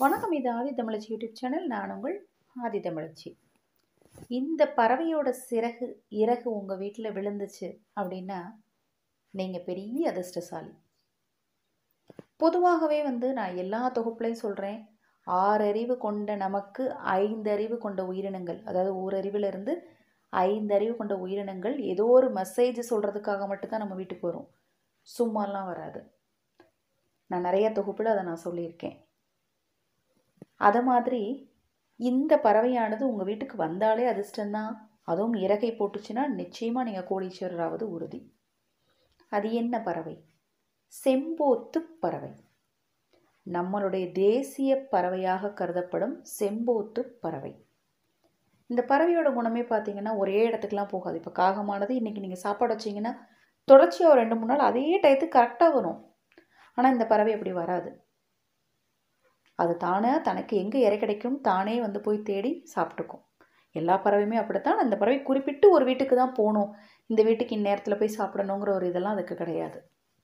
வணக்கம் இது ஆதி தமிழச்சி YouTube channel நான் உங்கள் ஆதி தமிழச்சி இந்த பறவையோட சிறகு இறகு உங்கள் வீட்டில் விழுந்துச்சு அப்படின்னா நீங்கள் பெரிய அதிர்ஷ்டசாலி பொதுவாகவே வந்து நான் எல்லா தொகுப்புலையும் சொல்கிறேன் ஆறு அறிவு கொண்ட நமக்கு ஐந்து அறிவு கொண்ட உயிரினங்கள் அதாவது ஓரறிவிலிருந்து ஐந்து அறிவு கொண்ட உயிரினங்கள் ஏதோ ஒரு மெசேஜ் சொல்கிறதுக்காக மட்டும்தான் நம்ம வீட்டுக்கு வரும் சும்மாலாம் வராது நான் நிறைய தொகுப்பில் அதை நான் சொல்லியிருக்கேன் அதை மாதிரி இந்த பறவையானது உங்கள் வீட்டுக்கு வந்தாலே அதிர்ஷ்டம்தான் அதுவும் இறகை போட்டுச்சுன்னா நிச்சயமாக நீங்கள் கோடீஸ்வரராவது உறுதி அது என்ன பறவை செம்போத்து பறவை நம்மளுடைய தேசிய பறவையாக கருதப்படும் செம்போத்து பறவை இந்த பறவையோட குணமே பார்த்தீங்கன்னா ஒரே இடத்துக்குலாம் போகாது இப்போ காகமானது இன்றைக்கி நீங்கள் சாப்பாடு வச்சிங்கன்னா தொடர்ச்சியாக ஒரு ரெண்டு மூணு நாள் அதே டயத்துக்கு கரெக்டாக வரும் ஆனால் இந்த பறவை அப்படி வராது அது தானே தனக்கு எங்கே இறை கிடைக்கும் தானே வந்து போய் தேடி சாப்பிட்டுக்கும் எல்லா பறவையுமே அப்படித்தான் அந்த பறவை குறிப்பிட்டு ஒரு வீட்டுக்கு தான் போகணும் இந்த வீட்டுக்கு இந்நேரத்தில் போய் சாப்பிடணுங்கிற ஒரு இதெல்லாம் அதுக்கு கிடையாது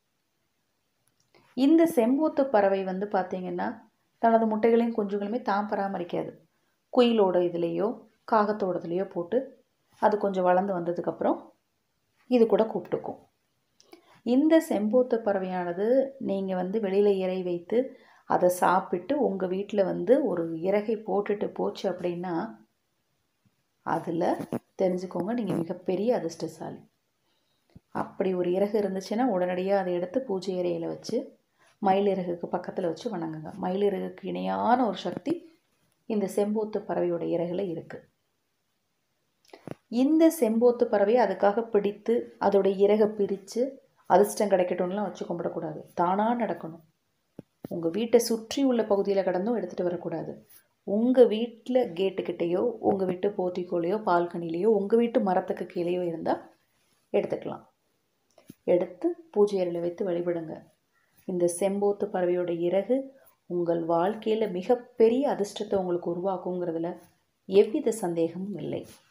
இந்த செம்பூத்து பறவை வந்து பார்த்திங்கன்னா தனது முட்டைகளையும் குஞ்சுகளையுமே தான் பராமரிக்காது குயிலோட இதுலேயோ காகத்தோட இதுலேயோ போட்டு அது கொஞ்சம் வளர்ந்து வந்ததுக்கப்புறம் இது கூட கூப்பிட்டுக்கும் இந்த செம்பூத்து பறவையானது நீங்கள் வந்து வெளியில் இறை வைத்து அதை சாப்பிட்டு உங்கள் வீட்டில் வந்து ஒரு இறகை போட்டுட்டு போச்சு அப்படின்னா அதில் தெரிஞ்சுக்கோங்க நீங்கள் மிகப்பெரிய அதிர்ஷ்டசாலி அப்படி ஒரு இறகு இருந்துச்சுன்னா உடனடியாக அதை எடுத்து பூஜை இறையில் வச்சு மயிலிறகுக்கு பக்கத்தில் வச்சு வணங்குங்க மயிலிறகுக்கு இணையான ஒரு சக்தி இந்த செம்போத்து பறவையோட இறகுல இருக்குது இந்த செம்போத்து பறவையை அதுக்காக பிடித்து அதோட இறகை பிரித்து அதிர்ஷ்டம் கிடைக்கட்டும்லாம் வச்சு கும்பிடக்கூடாது தானாக நடக்கணும் உங்கள் வீட்டை சுற்றி உள்ள பகுதியில் கடந்தும் எடுத்துகிட்டு வரக்கூடாது உங்கள் வீட்டில் கேட்டுக்கிட்டேயோ உங்கள் வீட்டு போத்திக்கோலையோ பால்கனிலேயோ உங்கள் வீட்டு மரத்துக்கு கீழேயோ இருந்தால் எடுத்துக்கலாம் எடுத்து பூஜை அறையில் வைத்து வழிபடுங்க இந்த செம்போத்து பறவையோட இறகு உங்கள் வாழ்க்கையில் மிகப்பெரிய அதிர்ஷ்டத்தை உங்களுக்கு உருவாக்குங்கிறதுல எவ்வித சந்தேகமும் இல்லை